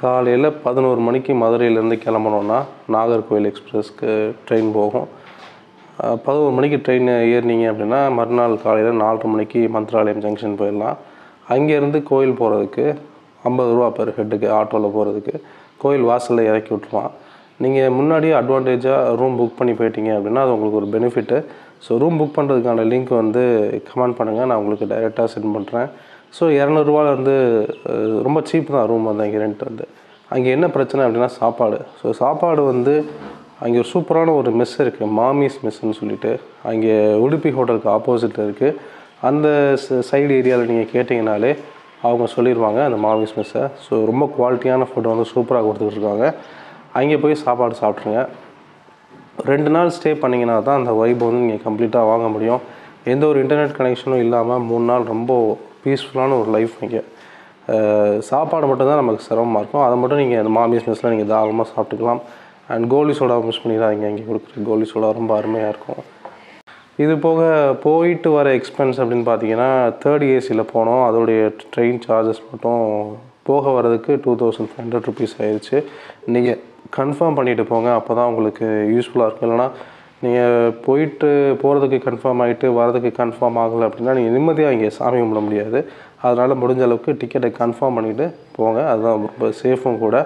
காலையில் பதினோரு மணிக்கு மதுரையிலேருந்து கிளம்புனோன்னா நாகர்கோவில் எக்ஸ்பிரஸ்க்கு ட்ரெயின் போகும் அஹ் பதினோரு மணிக்கு ட்ரெயின் ஏறினீங்க அப்படின்னா மறுநாள் காலையில் நாலரை மணிக்கு மந்த்ராலயம் ஜங்ஷன் போயிடலாம் அங்கேருந்து கோயில் போகிறதுக்கு ஐம்பது ரூபா பெர் ஹெட்டுக்கு ஆட்டோவில் போகிறதுக்கு கோயில் வாசலில் இறக்கி விட்ருவான் நீங்கள் முன்னாடியே அட்வான்டேஜாக ரூம் புக் பண்ணி போயிட்டீங்க அப்படின்னா அது உங்களுக்கு ஒரு பெனிஃபிட்டு ஸோ ரூம் புக் பண்ணுறதுக்கான லிங்க் வந்து கமெண்ட் பண்ணுங்கள் நான் உங்களுக்கு டைரெக்டாக சென்ட் பண்ணுறேன் ஸோ இரநூறுவாலேருந்து ரொம்ப சீப் தான் ரூம் வந்து அங்கே ரெண்ட் வந்து அங்கே என்ன பிரச்சனை அப்படின்னா சாப்பாடு ஸோ சாப்பாடு வந்து அங்கே ஒரு சூப்பரான ஒரு மெஸ் இருக்குது மாமிஸ் மெஸ்ஸுன்னு சொல்லிட்டு அங்கே உடுப்பி ஹோட்டலுக்கு ஆப்போசிட்டில் இருக்குது அந்த சைடு ஏரியாவில் நீங்கள் கேட்டிங்கனாலே அவங்க சொல்லிடுவாங்க அந்த மாமிஸ் மெஸ்ஸை ஸோ ரொம்ப குவாலிட்டியான ஃபுட் வந்து சூப்பராக கொடுத்துட்டு இருக்காங்க அங்கே போய் சாப்பாடு சாப்பிட்ருங்க ரெண்டு நாள் ஸ்டே பண்ணிங்கன்னா தான் அந்த வைப் வந்து நீங்கள் கம்ப்ளீட்டாக வாங்க முடியும் எந்த ஒரு இன்டர்நெட் கனெக்ஷனும் இல்லாமல் மூணு நாள் ரொம்ப பீஸ்ஃபுல்லான ஒரு லைஃப் இங்கே அஹ் சாப்பாடு மட்டும்தான் நமக்கு சிரமமாக இருக்கும் அதை மட்டும் நீங்கள் அந்த மாமிஸ் மெஸ்ஸில் நீங்கள் தாராளமாக சாப்பிட்டுக்கலாம் அண்ட் கோலி சோடா மிஸ் பண்ணிடாதீங்க இங்கே கொடுக்குற கோலி சோடா ரொம்ப அருமையாக இருக்கும் இது போக போயிட்டு வர எக்ஸ்பென்ஸ் அப்படின்னு பார்த்தீங்கன்னா தேர்ட் ஏசியில் போனோம் அதோடைய ட்ரெயின் சார்ஜஸ் மட்டும் போக வரதுக்கு two thousand five hundred rupees ஆயிடுச்சு நீங்கள் கன்ஃபார்ம் பண்ணிட்டு போங்க அப்போ தான் உங்களுக்கு யூஸ்ஃபுல்லாக இருக்கும் இல்லைனா நீங்கள் போயிட்டு போகிறதுக்கு கன்ஃபார்ம் ஆகிட்டு வரதுக்கு கன்ஃபார்ம் ஆகலை அப்படின்னா நீங்கள் நிம்மதியாக இங்கே சாமி கும்பிட முடியாது அதனால் முடிஞ்ச அளவுக்கு டிக்கெட்டை கன்ஃபார்ம் பண்ணிவிட்டு போங்க அதுதான் ரொம்ப சேஃபும் கூட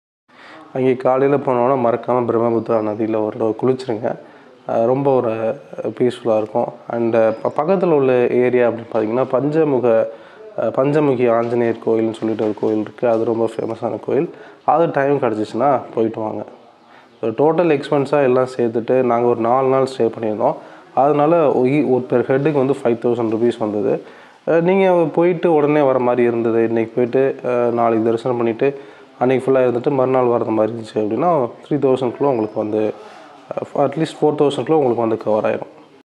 அங்கே காலையில் போனோன்னா மறக்காமல் பிரம்மபுத்திரா நதியில் ஒரு தடவை குளிச்சிருங்க அஹ் ரொம்ப ஒரு பீஸ்ஃபுல்லாக இருக்கும் அண்டு பக்கத்தில் உள்ள ஏரியா அப்படின்னு பார்த்தீங்கன்னா பஞ்சமுக அஹ் பஞ்சமுகி ஆஞ்சநேயர் கோயில்னு சொல்லிட்டு ஒரு கோயில் இருக்குது அது ரொம்ப ஃபேமஸான கோயில் அது டைம் கிடச்சிச்சின்னா போயிட்டு வாங்க டோட்டல் எக்ஸ்பென்ஸாக எல்லாம் சேர்த்துட்டு நாங்கள் ஒரு நாலு நாள் ஸ்டே பண்ணியிருந்தோம் அதனால ஒ- ஒரு பெர் ஹெட்டுக்கு வந்து ஃபைவ் தௌசண்ட் ருபீஸ் வந்தது நீங்கள் போயிட்டு உடனே வர மாதிரி இருந்தது இன்றைக்கி போயிட்டு அஹ் நாளைக்கு தரிசனம் பண்ணிவிட்டு அன்றைக்கி ஃபுல்லாக இருந்துட்டு மறுநாள் வரது மாதிரி இருந்துச்சு அப்படின்னா த்ரீ தௌசண்ட்குள்ளே உங்களுக்கு வந்து அட்லீஸ்ட் ஃபோர் தௌசண்ட்குள்ளே உங்களுக்கு வந்து கவர் ஆயிடும்